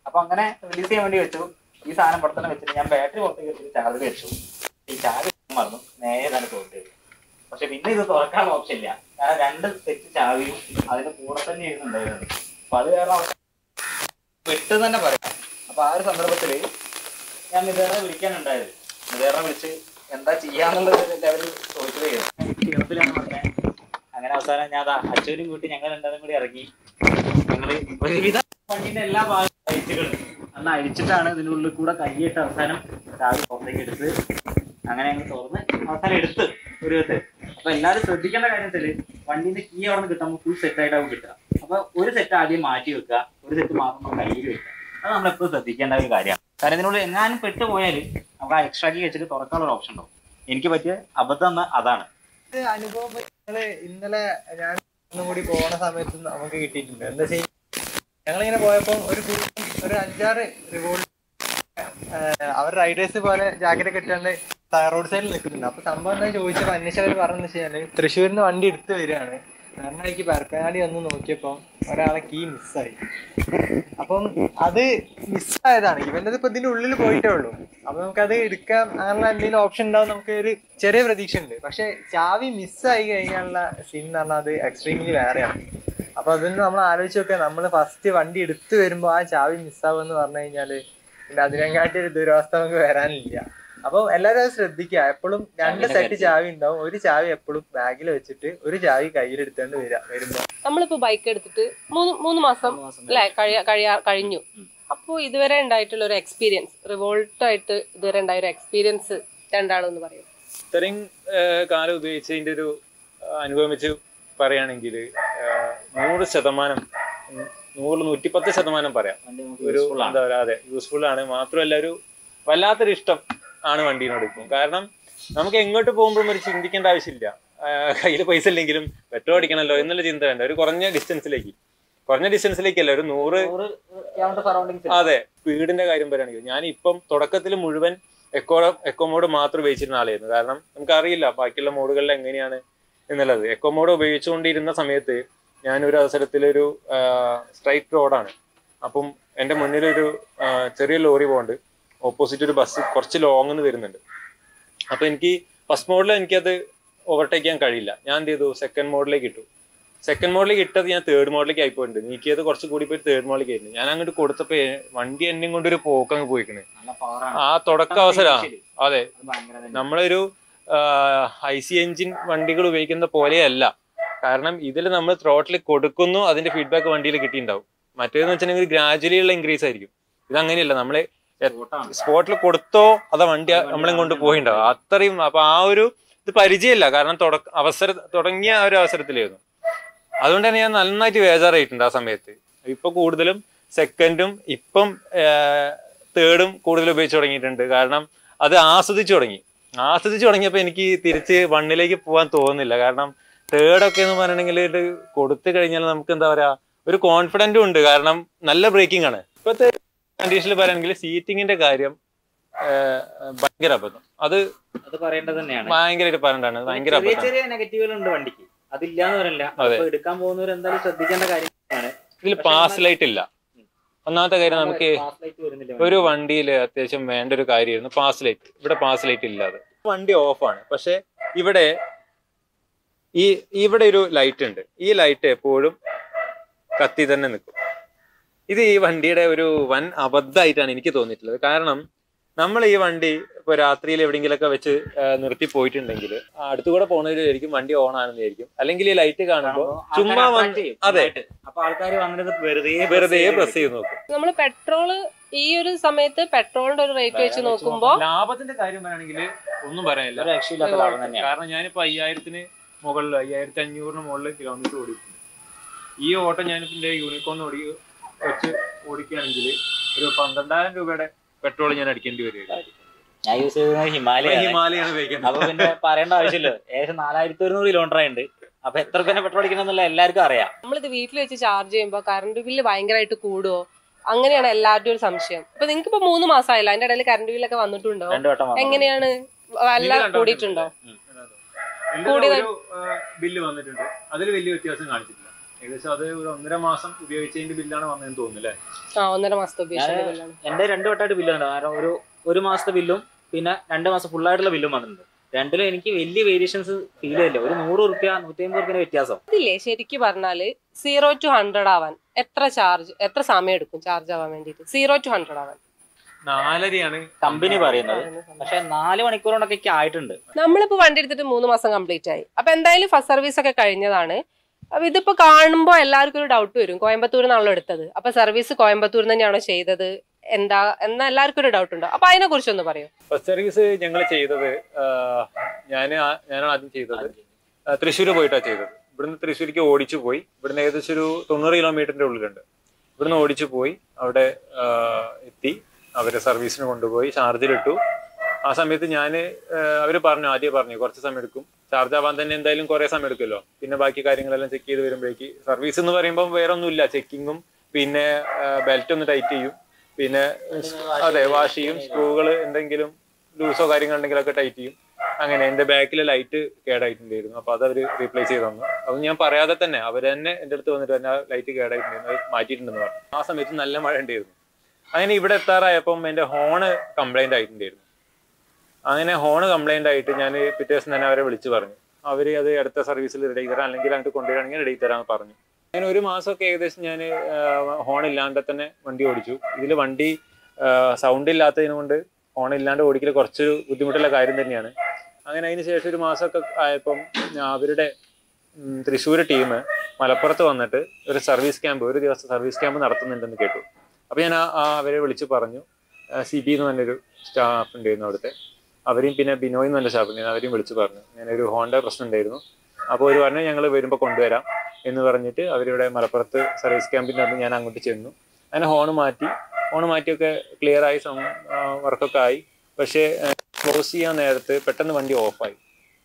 അപ്പൊ അങ്ങനെ റിലീസ് ചെയ്യാൻ വേണ്ടി വെച്ചു ഈ സാധനം ഇവിടെ തന്നെ വെച്ചിട്ട് ഞാൻ ബാറ്ററി പുറത്തേക്ക് വെച്ചിട്ട് ചാർജ് വെച്ചു ഈ ചാർജ് മറന്നു നേരെ തന്നെ തോന്നിട്ട് പക്ഷെ പിന്നെ ഇത് തുറക്കാനുള്ള ഓപ്ഷൻ ഇല്ല കാരണം രണ്ട് സെറ്റ് ചാവിയും അതിന്റെ കൂടെ തന്നെ എഴുതുന്നുണ്ടായിരുന്നു അപ്പൊ അത് കാരണം അവിടെ വിട്ടെന്ന് തന്നെ പറയാം അപ്പൊ ആ ഒരു സന്ദർഭത്തില് ഞാൻ നിതേറെ വിളിക്കാനുണ്ടായത് നിതേറെ വിളിച്ച് എന്താ ചെയ്യാന്നുള്ള ലെവലിൽ ചോദിച്ചതായിരുന്നു കേരളത്തിലാണ് പറഞ്ഞത് അങ്ങനെ അവസാനം ഞാൻ അതാ അച്ഛനും കൂട്ടി ഞങ്ങൾ രണ്ടാളും കൂടി ഇറങ്ങി ഞങ്ങള് ഒരുവിധ വണ്ടിന്റെ എല്ലാ ഭാഗവും അഴിച്ചുകൾ അന്ന് അഴിച്ചിട്ടാണ് ഇതിന്റെ ഉള്ളിൽ കൂടെ കൈയിട്ട് അവസാനം രാവിലെ പുറത്തേക്ക് എടുത്ത് അങ്ങനെ ഞങ്ങൾ തുറന്ന് അവസാനം എടുത്ത് ഒരു വിധത്തിൽ അപ്പൊ എല്ലാവരും ശ്രദ്ധിക്കേണ്ട കാര്യത്തില് വണ്ടിന്റെ കീ അവിടെ നിന്ന് കിട്ടുമ്പോൾ ഫുൾ സെറ്റ് ആയിട്ടാവും കിട്ടുക അപ്പൊ ഒരു സെറ്റ് ആദ്യം മാറ്റി വെക്കുക ഒരു സെറ്റ് മാത്രം നമ്മൾ കയ്യിൽ വെക്കുക അത് നമ്മൾ എപ്പോഴും ശ്രദ്ധിക്കേണ്ട ഒരു കാര്യമാണ് കാരണം ഇതിനുള്ളിൽ എങ്ങാനും പെട്ടുപോയാൽ നമുക്ക് ആ എക്സ്ട്രാ കീ വെച്ചിട്ട് തുറക്കാനുള്ള ഓപ്ഷൻ ഉണ്ടാവും എനിക്ക് പറ്റിയ അബദ്ധം എന്ന് അതാണ് ഇത് അനുഭവം ഞങ്ങള് ഇന്നലെ ഞാൻ ഒന്നും കൂടി പോണ സമയത്ത് നമുക്ക് കിട്ടിയിട്ടുണ്ട് എന്താ വെച്ചാൽ ഞങ്ങളിങ്ങനെ പോയപ്പോ ഒരു കൂട്ടം ഒരു അഞ്ചാറ് റിവോൾട്ട് അവർ റൈഡേഴ്സ് പോലെ ജാക്കറ്റ് ഒക്കെ ഇട്ടാണ്ട് റോഡ് സൈഡിൽ നിൽക്കുന്നുണ്ട് അപ്പൊ സംഭവം എന്താ ചോദിച്ചപ്പോ അന്വേഷകർ പറഞ്ഞെന്ന് വെച്ചാല് തൃശ്ശൂരിൽ നിന്ന് വണ്ടി എടുത്തു വരികയാണ് എറണാകുളത്തേക്ക് പരപ്പനാടി വന്ന് നോക്കിയപ്പോ ഒരാളെ കീ മിസ്സായി അപ്പം അത് മിസ്സായതാണ് ഇവൻ്റെ ഇപ്പൊ ഇതിന്റെ ഉള്ളിൽ പോയിട്ടേ ഉള്ളൂ അപ്പൊ നമുക്കത് എടുക്കാം അങ്ങനെയുള്ള എന്തെങ്കിലും ഓപ്ഷൻ ഉണ്ടാവും നമുക്ക് ഒരു ചെറിയ പ്രതീക്ഷ ഉണ്ട് പക്ഷെ ചാവി മിസ്സായി കഴിഞ്ഞാലുള്ള സീൻ എന്ന് പറഞ്ഞാൽ അത് എക്സ്ട്രീംലി വേറെയാണ് അപ്പൊ അതൊന്ന് നമ്മൾ ആലോചിച്ച് നോക്കുക നമ്മൾ ഫസ്റ്റ് വണ്ടി എടുത്തു വരുമ്പോൾ ആ ചാവി മിസ്സാവുമെന്ന് പറഞ്ഞു കഴിഞ്ഞാല് പിന്നെ അതിനെക്കാട്ടി ഒരു ദുരവസ്ഥ നമുക്ക് വരാനില്ല അപ്പൊ എല്ലാവരും അത് ശ്രദ്ധിക്കുക എപ്പോഴും രണ്ട് ചാവിനെ സെറ്റ് കരുതി. ചാവി ഉണ്ടാവും ഒരു ചാവി എപ്പോഴും ബാഗിൽ വെച്ചിട്ട് ഒരു ചാവി കയ്യിലെടുത്തോണ്ട് വരിക വരുമ്പോ നമ്മളിപ്പോ ബൈക്ക് എടുത്തിട്ട് മൂന്ന് മൂന്ന് മാസം അല്ലെ കഴിയാ കഴിയാ കഴിഞ്ഞു അപ്പോൾ ഇതുവരെ ഉണ്ടായിട്ടുള്ള ഒരു എക്സ്പീരിയൻസ് റിവോൾട്ട് ആയിട്ട് ഇതുവരെ ഉണ്ടായ ഒരു എക്സ്പീരിയൻസ് രണ്ടാളൊന്ന് പറയും ഇത്രയും ആ, കാലം ഉപയോഗിച്ചതിന്റെ ഒരു ആ, അനുഭവം വെച്ച് പറയുകയാണെങ്കിൽ നൂറ് ശതമാനം ഉം, നൂറ് നൂറ്റിപ്പത്ത് ശതമാനം പറയാം വണ്ടി നമുക്ക് ഒരു useful ആണ്. എന്താ പറയുക അതെ യൂസ്ഫുൾ ആണ് മാത്രമല്ല ഒരു വല്ലാത്തൊരു ഇഷ്ടം ആണ് വണ്ടീനോട് ഇപ്പം കാരണം നമുക്ക് എങ്ങോട്ട് പോകുമ്പോഴും ഒരു ചിന്തിക്കേണ്ട ആവശ്യമില്ല കയ്യിൽ പൈസ ഇല്ലെങ്കിലും പെട്രോൾ അടിക്കണമല്ലോ എന്നുള്ള ചിന്ത വേണ്ട ഒരു കുറഞ്ഞ ഡിസ്റ്റൻസിലേക്ക് കുറഞ്ഞ ഡിസ്റ്റൻസിലേക്കല്ല ഒരു നൂറ് നൂറ് kilometer surroundings ഉണ്ട്. അതെ സ്പീഡിന്റെ കാര്യം പറയുകയാണെങ്കിൽ ഞാൻ ഇപ്പം തുടക്കത്തിൽ മുഴുവൻ എക്കോ എക്കോ മോഡ് മാത്രം ഉപയോഗിച്ചിരുന്ന ആളായിരുന്നു കാരണം നമുക്കറിയില്ല ബാക്കിയുള്ള മോഡുകളിൽ എങ്ങനെയാണ് എന്നുള്ളത് എക്കോ മോഡ് ഉപയോഗിച്ചുകൊണ്ടിരുന്ന സമയത്ത് ഞാൻ ഒരു അവസരത്തിലൊരു സ്ട്രൈറ്റ് റോഡാണ് അപ്പം എൻ്റെ മുന്നിലൊരു ആ, ചെറിയ ലോറി പോകുന്നുണ്ട് ഓപ്പോസിറ്റ് ഒരു ബസ് കുറച്ച് ലോങ് നിന്ന് വരുന്നുണ്ട് അപ്പൊ എനിക്ക് ഫസ്റ്റ് മോഡിൽ എനിക്കത് ഓവർടേക്ക് ചെയ്യാൻ കഴിയില്ല ഞാൻ എന്ത് ചെയ്തു സെക്കൻഡ് മോഡിലേക്ക് ഇട്ടു സെക്കൻഡ് മോഡിലേക്ക് ഇട്ടത് ഞാൻ തേർഡ് മോഡിലേക്ക് ആയിപ്പോയിട്ടുണ്ട് നീക്കിയത് കുറച്ച് കൂടി പോയി തേർഡ് മോഡിലേക്ക് ആയിരുന്നു ഞാൻ അങ്ങോട്ട് കൊടുത്തപ്പോ വണ്ടി എന്നെയും കൊണ്ട് ഒരു പോക്കങ്ങ് പോയിക്കണ് നല്ല power ആണ്. ആ തുടക്ക അവസരം അതെ അത് ഭയങ്കര തന്നെ. നമ്മളൊരു ഐ സി എഞ്ചിൻ വണ്ടികൾ ഉപയോഗിക്കുന്ന പോലെയല്ല കാരണം ഇതിൽ നമ്മൾ ത്രോട്ടിൽ കൊടുക്കുന്നു അതിന്റെ ഫീഡ്ബാക്ക് വണ്ടിയിൽ കിട്ടിയിട്ടുണ്ടാവും മറ്റേതെന്ന് വെച്ചിട്ടുണ്ടെങ്കിൽ ഗ്രാജുവലി ഉള്ള ഇൻക്രീസ് ആയിരിക്കും ഇതങ്ങനെയല്ല നമ്മളെ സ്പോട്ടാണ്. സ്പോട്ടിൽ കൊടുത്തോ അതാ വണ്ടി നമ്മളെ കൊണ്ട് പോയിണ്ടാവും അത്രയും അപ്പൊ ആ ഒരു ഇത് പരിചയമില്ല കാരണം തുടക്ക അവസര തുടങ്ങിയ ആ ഒരു അവസരത്തിലായിരുന്നു അതുകൊണ്ട് തന്നെ ഞാൻ നന്നായിട്ട് ബേജാറായിട്ടുണ്ട് ആ സമയത്ത് ഇപ്പൊ കൂടുതലും സെക്കൻഡും ഇപ്പം തേർഡും കൂടുതൽ ഉപയോഗിച്ച് തുടങ്ങിയിട്ടുണ്ട് കാരണം അത് ആസ്വദിച്ചു തുടങ്ങി ആസ്വദിച്ചു തുടങ്ങിയപ്പോൾ എനിക്ക് തിരിച്ച് വണ്ണിലേക്ക് പോകാൻ തോന്നുന്നില്ല കാരണം തേർഡൊക്കെ എന്ന് പറഞ്ഞിട്ടുണ്ടെങ്കിൽ ഇത് കൊടുത്തു കഴിഞ്ഞാൽ നമുക്ക് എന്താ പറയാ ഒരു കോൺഫിഡന്റും ഉണ്ട് കാരണം നല്ല ബ്രേക്കിംഗ് ആണ് ഇപ്പോഴത്തെ കണ്ടീഷനിൽ പറയുകയാണെങ്കിൽ സീറ്റിങ്ങിന്റെ കാര്യം ആ, ഭയങ്കര അബദ്ധം അത് അത് പറയേണ്ടത് തന്നെയാണ് ഭയങ്കരമായിട്ട് പറയണ്ടാണ് ഭയങ്കര ചെറിയ അബദ്ധം ചെറിയ നെഗറ്റീവുകൾ ഉണ്ട് വണ്ടിക്ക് അതില്ലാന്ന് പറയില്ല അതെ. അപ്പൊ എടുക്കാൻ പോകുന്നവർ എന്തായാലും ശ്രദ്ധിക്കേണ്ട കാര്യമാണ് ഇതിൽ പാസ് ലൈറ്റ് ഇല്ല ഒന്നാമത്തെ കാര്യം നമുക്ക് Fast light വരുന്നില്ല ഒരു വണ്ടിയിൽ അത്യാവശ്യം വേണ്ട ഒരു കാര്യമായിരുന്നു പാസ് ലൈറ്റ് ഇവിടെ പാസ് ലൈറ്റ് ഇല്ലാതെ വണ്ടി ഓഫാണ് പക്ഷെ ഇവിടെ ഈ ഇവിടെ ഒരു ലൈറ്റ് ഉണ്ട് ഈ ലൈറ്റ് എപ്പോഴും കത്തി തന്നെ നിൽക്കും ഇത് ഈ വണ്ടിയുടെ ഒരു വൻ അബദ്ധമായിട്ടാണ് എനിക്ക് തോന്നിയിട്ടുള്ളത് കാരണം നമ്മൾ ഈ വണ്ടി ഇപ്പൊ രാത്രിയിൽ എവിടെയെങ്കിലൊക്കെ വെച്ച് ആ, നിർത്തി പോയിട്ടുണ്ടെങ്കിൽ അടുത്തുകൂടെ പോകുന്നതിലായിരിക്കും വണ്ടി ഓൺ ആണെന്ന് വിചാരിക്കും അല്ലെങ്കിൽ ഈ ലൈറ്റ് കാണുമ്പോൾ ചുമ്മാ വന്ന് അതെ അപ്പൊ ആൾക്കാർ വന്നിട്ട് വെറുതെ വെറുതെ പ്രസ് ചെയ്ത് നോക്കും നമ്മൾ പെട്രോള് ഈ ഒരു സമയത്ത് പെട്രോളിന്റെ ഒരു റേറ്റ് വെച്ച് നോക്കുമ്പോ ലാഭത്തിന്റെ കാര്യം പറയുകയാണെങ്കിൽ ഒന്നും പറയാനില്ല ഒരു രക്ഷയില്ലാത്ത ലാഭം തന്നെയാണ് കാരണം ഞാനിപ്പോ അയ്യായിരത്തിന് മുകളിൽ അയ്യായിരത്തി അഞ്ഞൂറിന് മുകളിൽ കിലോമീറ്റർ ഓടിയിട്ടുണ്ട് ഈ ഓട്ടം ഞാനിപ്പോ എന്റെ യൂണിക്കോൺ ഓടി വെച്ച് ഓടിക്കുകയാണെങ്കിൽ ഒരു പന്ത്രണ്ടായിരം രൂപയുടെ പെട്രോൾ ഞാൻ അടിക്കേണ്ടി വരികയാണ് ഞാൻ യൂസ് ചെയ്തത് ഹിമാലയ ഹിമാലയാണ് ഉപയോഗിക്കുന്നത് അപ്പൊ പിന്നെ പറയേണ്ട ആവശ്യമില്ല ഏകദേശം നാലായിരത്തി ഒരുന്നൂറ് കിലോമീറ്റർ ഉണ്ട് അപ്പൊ എത്ര രൂപ പെട്രോൾ അടിക്കണം എന്നുള്ള എല്ലാവർക്കും അറിയാം നമ്മളിത് വീട്ടിൽ വെച്ച് ചാർജ് ചെയ്യുമ്പോൾ കറണ്ട് ബില്ല് ഭയങ്കരമായിട്ട് കൂടുവോ അങ്ങനെയാണ് എല്ലാവരുടെയും ഒരു സംശയം ഇപ്പൊ നിങ്ങൾക്ക് ഇപ്പൊ മൂന്ന് മാസമായില്ല അതിന്റെ ഇടയിൽ കറണ്ട് ബില്ലൊക്കെ വന്നിട്ടുണ്ടോ രണ്ടു വട്ടം വന്നു. എങ്ങനെയാണ് വല്ല കൂടിയിട്ടുണ്ടോ ഇതിന്റെ ഒരു ബില്ല് വന്നിട്ടുണ്ട് അതിൽ വലിയ വ്യത്യാസം കാണിച്ചിട്ടില്ല ഏകദേശം അത് ഒരു ഒന്നര മാസം ഉപയോഗിച്ചതിന്റെ ബില്ലാണ് വന്നതെന്ന് തോന്നുന്നു അല്ലേ ആ ഒന്നര മാസത്തെ ഉപയോഗിച്ച ബില്ലാണ് എന്റെ രണ്ട് വട്ടമായിട്ട് ബില്ല് ഉണ്ട് കാരണം ഒരു ഒരു മാസത്തെ ബില്ലും പിന്നെ രണ്ട് മാസം full ആയിട്ടുള്ള ബില്ലും വന്നിട്ടുണ്ട് രണ്ടിലും എനിക്ക് വലിയ വേരിയേഷൻസ് ഫീൽ ചെയ്തില്ല ഒരു നൂറ് റുപ്യ നൂറ്റി അമ്പത് റുപ്യ വ്യത്യാസം ഇതില്ലേ ശരിക്കും പറഞ്ഞാല് സീറോ ടു ഹൺഡ്രഡ് ആവാൻ എത്ര ചാർജ് എത്ര സമയം എടുക്കും ചാർജ് ആവാൻ വേണ്ടിയിട്ട് സീറോ ടു ഹൺഡ്രഡ് ആവാൻ നാലരയാണ് കമ്പനി പറയുന്നത് പക്ഷെ നാല് മണിക്കൂർ കൊണ്ടൊക്കെ എനിക്ക് ആയിട്ടുണ്ട് നമ്മളിപ്പോ വണ്ടി എടുത്തിട്ട് മൂന്ന് മാസം കംപ്ലീറ്റ് ആയി അപ്പൊ എന്തായാലും ഫസ്റ്റ് സർവീസ് ഒക്കെ കഴിഞ്ഞതാണ് അപ്പൊ ഇതിപ്പോ കാണുമ്പോൾ എല്ലാവർക്കും ഒരു ഡൗട്ട് വരും കോയമ്പത്തൂരിൽ നിന്നാണല്ലോ എടുത്തത് അപ്പൊ സർവീസ് കോയമ്പത്തൂരിൽ തന്നെയാണോ ചെയ്തത് എന്താ എന്ന എല്ലാവർക്കും ഒരു ഡൗട്ട് ഉണ്ടോ അപ്പൊ അതിനെ കുറിച്ചൊന്ന് പറയൂ ഫസ്റ്റ് സർവീസ് ഞങ്ങൾ ചെയ്തത് ഞാൻ ഞാനാണ് ആദ്യം ചെയ്തത് തൃശ്ശൂർ പോയിട്ടാണ് ചെയ്തത് ഇവിടുന്ന് തൃശ്ശൂർക്ക് ഓടിച്ചു പോയി ഇവിടുന്ന് ഏകദേശം ഒരു തൊണ്ണൂറ് കിലോമീറ്ററിന്റെ ഉള്ളിലുണ്ട് ഇവിടുന്ന് ഓടിച്ചു പോയി അവിടെ ആ, എത്തി അവരെ സർവീസിന് കൊണ്ടുപോയി ചാർജിലിട്ടു ആ സമയത്ത് ഞാൻ അവർ പറഞ്ഞു ആദ്യം പറഞ്ഞു കുറച്ച് സമയം എടുക്കും ചാർജ് ആവാൻ തന്നെ എന്തായാലും കുറേ സമയം എടുക്കുമല്ലോ പിന്നെ ബാക്കി കാര്യങ്ങളെല്ലാം ചെക്ക് ചെയ്ത് വരുമ്പോഴേക്ക് സർവീസ് എന്ന് പറയുമ്പോൾ വേറെ ഒന്നുമില്ല ചെക്കിങ്ങും പിന്നെ ബെൽറ്റ് ഒന്ന് ടൈറ്റ് ചെയ്യും പിന്നെ അതെ വാഷ് ചെയ്യും സ്ക്രൂകൾ എന്തെങ്കിലും ലൂസോ കാര്യങ്ങളുണ്ടെങ്കിലൊക്കെ ടൈറ്റ് ചെയ്യും അങ്ങനെ എന്റെ ബാക്കിലെ ലൈറ്റ് കേടായിട്ടുണ്ടായിരുന്നു അപ്പൊ അത് അവർ റീപ്ലേസ് ചെയ്ത് തന്നു അത് ഞാൻ പറയാതെ തന്നെ അവർ തന്നെ എന്റെ അടുത്ത് വന്നിട്ട് തന്നെ ലൈറ്റ് കേടായിട്ടുണ്ടായിരുന്നു അത് മാറ്റിയിട്ടുണ്ടെന്ന് പറഞ്ഞു ആ സമയത്ത് നല്ല മഴ ഉണ്ടായിരുന്നു അങ്ങനെ ഇവിടെ എത്താറായപ്പം എന്റെ ഹോണ് കംപ്ലൈന്റ് ആയിട്ടുണ്ടായിരുന്നു അങ്ങനെ ഹോണ് കംപ്ലൈന്റ് ആയിട്ട് ഞാൻ പിറ്റേ ദിവസം തന്നെ അവരെ വിളിച്ചു പറഞ്ഞു അവർ അത് അടുത്ത സർവീസിൽ റെഡി തരാം അല്ലെങ്കിൽ അങ്ങോട്ട് കൊണ്ടുവരാണെങ്കിൽ റെഡി തരാമെന്ന് പറഞ്ഞു അങ്ങനെ ഒരു മാസമൊക്കെ ഏകദേശം ഞാൻ ഹോൺ ഇല്ലാണ്ട് തന്നെ വണ്ടി ഓടിച്ചു ഇതിൽ വണ്ടി സൗണ്ട് ഇല്ലാത്തതിന് കൊണ്ട് ഹോൺ ഇല്ലാണ്ട് ഓടിക്കൽ കുറച്ചൊരു ബുദ്ധിമുട്ടുള്ള കാര്യം തന്നെയാണ് അങ്ങനെ അതിന് ശേഷം ഒരു മാസമൊക്കെ ആയപ്പം ഞാൻ അവരുടെ ഉം, തൃശ്ശൂർ ടീം മലപ്പുറത്ത് വന്നിട്ട് ഒരു സർവീസ് ക്യാമ്പ് ഒരു ദിവസം സർവീസ് ക്യാമ്പ് നടത്തുന്നുണ്ടെന്ന് കേട്ടു അപ്പോൾ ഞാൻ ആ- ആ അവരെ വിളിച്ച് പറഞ്ഞു സി ബി എന്ന് പറഞ്ഞൊരു സ്റ്റാഫ് ഉണ്ടായിരുന്നു അവിടുത്തെ അവരെയും പിന്നെ ബിനോയ് എന്ന് പറഞ്ഞ സ്റ്റാഫ് ഉണ്ടായിരുന്നു അവരെയും വിളിച്ച് പറഞ്ഞു ഇങ്ങനെ ഒരു ഹോണ്ട പ്രശ്നം ഉണ്ടായിരുന്നു അപ്പോൾ ഒരു പറഞ്ഞു ഞങ്ങൾ വരുമ്പോൾ കൊണ്ടുവരാം എന്ന് പറഞ്ഞിട്ട് അവരിവിടെ മലപ്പുറത്ത് സർവീസ് ക്യാമ്പിൻ്റെ അന്ന് ഞാൻ അങ്ങോട്ട് ചെന്നു അങ്ങനെ ഹോൺ മാറ്റി ഹോൺ മാറ്റിയൊക്കെ ക്ലിയർ ആയി വർക്കൊക്കെ ആയി പക്ഷേ ക്ലോസ് ചെയ്യാൻ നേരത്ത് പെട്ടെന്ന് വണ്ടി ഓഫായി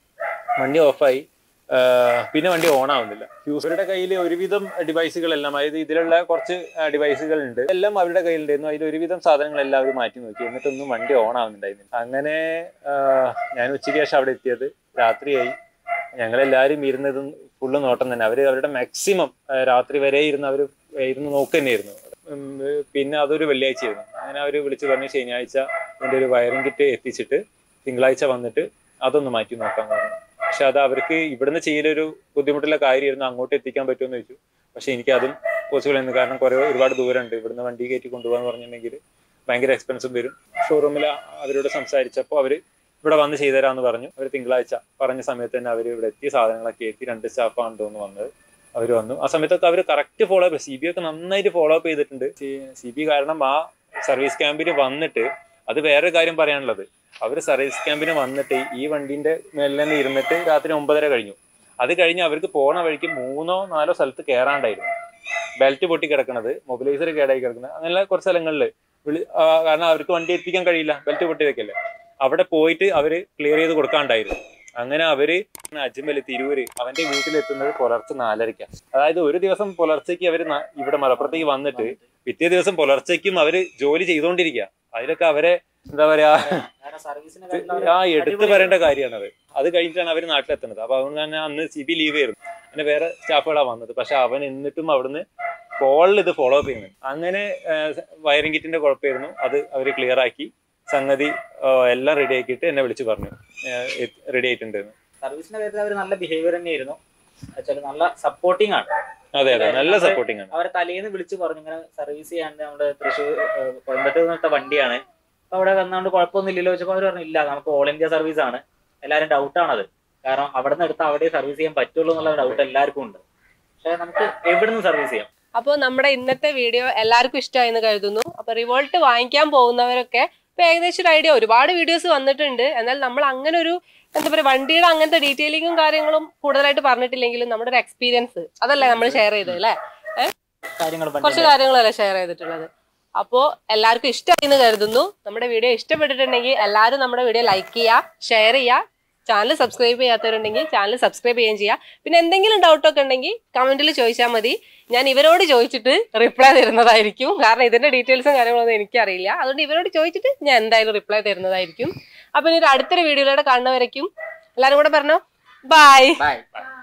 വണ്ടി ഓഫായി പിന്നെ വണ്ടി ഓൺ ആവുന്നില്ല യൂസറുടെ കയ്യിൽ ഒരുവിധം ഡിവൈസുകളെല്ലാം അതായത് ഇതിലുള്ള കുറച്ച് ഡിവൈസുകൾ ഉണ്ട് എല്ലാം അവരുടെ കയ്യിലുണ്ടായിരുന്നു അതിൽ ഒരുവിധം സാധനങ്ങളെല്ലാം അവർ മാറ്റി നോക്കി എന്നിട്ടൊന്നും വണ്ടി ഓൺ ആവുന്നുണ്ടായിരുന്നില്ല അങ്ങനെ ആ, ഞാൻ ഉച്ചയ്ക്ക് ശേഷം അവിടെ എത്തിയത് രാത്രിയായി ഞങ്ങളെല്ലാവരും ഇരുന്നതും ഫുള്ള് നോട്ടം തന്നെ അവർ അവരുടെ മാക്സിമം രാത്രി വരെ ഇരുന്ന് അവർ ഇരുന്ന് നോക്കുക തന്നെയായിരുന്നു ഉം, പിന്നെ അതൊരു വെള്ളിയാഴ്ചയായിരുന്നു അങ്ങനെ അവർ വിളിച്ച് പറഞ്ഞു ശനിയാഴ്ച എൻ്റെ ഒരു വയറിംഗ് കിറ്റ് എത്തിച്ചിട്ട് തിങ്കളാഴ്ച വന്നിട്ട് അതൊന്ന് മാറ്റി നോക്കാൻ പറഞ്ഞു പക്ഷെ അത് അവർക്ക് ഇവിടുന്ന് ചെയ്യലൊരു ബുദ്ധിമുട്ടുള്ള കാര്യമായിരുന്നു അങ്ങോട്ട് എത്തിക്കാൻ പറ്റുമെന്ന് ചോദിച്ചു പക്ഷെ എനിക്ക് അതും പോസിബിൾ ആയിരുന്നു കാരണം കുറെ ഒരുപാട് ദൂരമുണ്ട് ഇവിടുന്ന് വണ്ടി കയറ്റി കൊണ്ടുപോകാന്ന് പറഞ്ഞിട്ടുണ്ടെങ്കിൽ ഭയങ്കര എക്സ്പെൻസും വരും ഷോറൂമിൽ അവരോട് സംസാരിച്ചപ്പോൾ അവർ ഇവിടെ വന്ന് ചെയ്തുതരാമെന്ന് പറഞ്ഞു അവർ തിങ്കളാഴ്ച പറഞ്ഞ സമയത്ത് തന്നെ അവർ ഇവിടെ എത്തി സാധനങ്ങളൊക്കെ എത്തി രണ്ട് സ്റ്റാഫാണ് തോന്നുന്നു വന്നത് അവർ വന്നു ആ സമയത്തൊക്കെ അവർ correct follow up C B ഒക്കെ നന്നായിട്ട് ഫോളോ അപ്പ് ചെയ്തിട്ടുണ്ട് സി ബി കാരണം ആ സർവീസ് ക്യാമ്പിന് വന്നിട്ട് അത് വേറൊരു കാര്യം പറയാനുള്ളത് അവർ സർവീസ് ക്യാമ്പിന് വന്നിട്ട് ഈ വണ്ടിന്റെ മേലെ തന്നെ ഇരുന്നിട്ട് രാത്രി ഒമ്പതര കഴിഞ്ഞു അത് കഴിഞ്ഞ് അവർക്ക് പോണ വഴിക്ക് മൂന്നോ നാലോ സ്ഥലത്ത് കയറാണ്ടായിരുന്നു ബെൽറ്റ് പൊട്ടി കിടക്കണത് മൊബിലൈസർ കേടായി കിടക്കുന്നത് അങ്ങനെ കുറച്ച് സ്ഥലങ്ങളിൽ വിളി ആ, കാരണം അവർക്ക് വണ്ടി എത്തിക്കാൻ കഴിയില്ല ബെൽറ്റ് പൊട്ടിയതൊക്കെയല്ലേ അവിടെ പോയിട്ട് അവര് ക്ലിയർ ചെയ്ത് കൊടുക്കാണ്ടായിരുന്നു അങ്ങനെ അവര് അജ്മല് തിരൂര് അവന്റെ വീട്ടിലെത്തുന്നത് പുലർച്ചെ നാലരയ്ക്ക അതായത് ഒരു ദിവസം പുലർച്ചയ്ക്ക് അവര് ന- ഇവിടെ മലപ്പുറത്തേക്ക് വന്നിട്ട് പിറ്റേ ദിവസം പുലർച്ചയ്ക്കും അവര് ജോലി ചെയ്തുകൊണ്ടിരിക്കുക അതിലൊക്കെ അവരെ എന്താ പറയാ കാരണം സർവീസിന് ആ എടുത്തു പറയേണ്ട കാര്യമാണ് അത് അത് കഴിഞ്ഞിട്ടാണ് അവർ നാട്ടിലെത്തുന്നത് അപ്പൊ അതുകൊണ്ട് തന്നെ അന്ന് സി ബി ലീവ് ആയിരുന്നു അങ്ങനെ വേറെ സ്റ്റാഫുകളാണ് വന്നത് പക്ഷെ അവൻ എന്നിട്ടും അവിടുന്ന് കോളിൽ ഇത് ഫോളോ അപ്പ് ചെയ്യുന്നു അങ്ങനെ വയറിംഗ് കിറ്റിന്റെ കുഴപ്പമായിരുന്നു അത് അവർ ക്ലിയർ ആക്കി സംഗതി ആ, എല്ലാം റെഡി ആക്കിയിട്ട് എന്നെ വിളിച്ച് പറഞ്ഞു റെഡി ആയിട്ടുണ്ട് എന്ന്. സർവീസിന്റെ കാര്യത്തിൽ അവർ നല്ല ബിഹേവിയർ തന്നെയായിരുന്നു വെച്ചാൽ നല്ല സപ്പോർട്ടിങ് ആണ് അതെ അതെ നല്ല സപ്പോർട്ടിങ് ആണ് അവരെ തലേന്ന് വിളിച്ചു പറഞ്ഞു ഇങ്ങനെ സർവീസ് ചെയ്യാണ്ട് നമ്മുടെ തൃശ്ശൂർ ഏഹ്, കോയമ്പത്തൂർ നിന്നിട്ട വണ്ടിയാണ് അപ്പൊ അവിടെ വന്നുകൊണ്ട് കുഴപ്പമൊന്നുമില്ലല്ലോ വെച്ചപ്പോൾ അവർ പറഞ്ഞു ഇല്ല നമുക്ക് ഓൾ ഇന്ത്യ സർവീസ് ആണ് എല്ലാവരും ഡൗട്ടാണത് കാരണം അവിടെ നിന്ന് എടുത്ത് അവിടെ സർവീസ് ചെയ്യാൻ പറ്റുള്ളൂ എന്നുള്ള ഡൗട്ട് എല്ലാവർക്കും ഉണ്ട് പക്ഷെ നമുക്ക് എവിടെ നിന്ന് സർവീസ് ചെയ്യാം അപ്പോൾ നമ്മുടെ ഇന്നത്തെ വീഡിയോ എല്ലാവർക്കും ഇഷ്ടമായി എന്ന് കരുതുന്നു അപ്പോൾ റിവോൾട്ട് വാങ്ങിക്കാൻ പോകുന്നവരൊക്കെ ഇപ്പൊ ഏകദേശം ഒരു ഐഡിയ ഒരുപാട് വീഡിയോസ് വന്നിട്ടുണ്ട് എന്നാൽ നമ്മൾ അങ്ങനെ ഒരു എന്താ പറയുക വണ്ടിയുടെ അങ്ങനത്തെ ഡീറ്റെയിലിങ്ങും കാര്യങ്ങളും കൂടുതലായിട്ട് പറഞ്ഞിട്ടില്ലെങ്കിലും നമ്മുടെ ഒരു എക്സ്പീരിയൻസ് അതല്ലേ നമ്മൾ ഷെയർ ചെയ്തത് അല്ലേ കാര്യങ്ങൾ കുറച്ച് കാര്യങ്ങളല്ലേ ഷെയർ ചെയ്തിട്ടുള്ളത് അപ്പോൾ എല്ലാവർക്കും ഇഷ്ടമായി എന്ന് കരുതുന്നു നമ്മുടെ വീഡിയോ ഇഷ്ടപ്പെട്ടിട്ടുണ്ടെങ്കിൽ എല്ലാവരും നമ്മുടെ വീഡിയോ ലൈക്ക് ചെയ്യുക ഷെയർ ചെയ്യുക ചാനൽ സബ്സ്ക്രൈബ് ചെയ്യാത്തവരുണ്ടെങ്കിൽ ചാനൽ സബ്സ്ക്രൈബ് ചെയ്യുകയും ചെയ്യുക പിന്നെ എന്തെങ്കിലും ഡൗട്ടൊക്കെ ഉണ്ടെങ്കിൽ കമൻറ്റിൽ ചോദിച്ചാൽ മതി ഞാൻ ഇവരോട് ചോദിച്ചിട്ട് റിപ്ലൈ തരുന്നതായിരിക്കും കാരണം ഇതിന്റെ ഡീറ്റെയിൽസും കാര്യങ്ങളൊന്നും എനിക്കറിയില്ല അതുകൊണ്ട് ഇവരോട് ചോദിച്ചിട്ട് ഞാൻ എന്തായാലും റിപ്ലൈ തരുന്നതായിരിക്കും അപ്പം ഇനി ഒരു അടുത്തൊരു വീഡിയോയിലൂടെ കാണുന്നവരേക്കും എല്ലാവരും കൂടെ പറഞ്ഞോ ബൈ ബൈ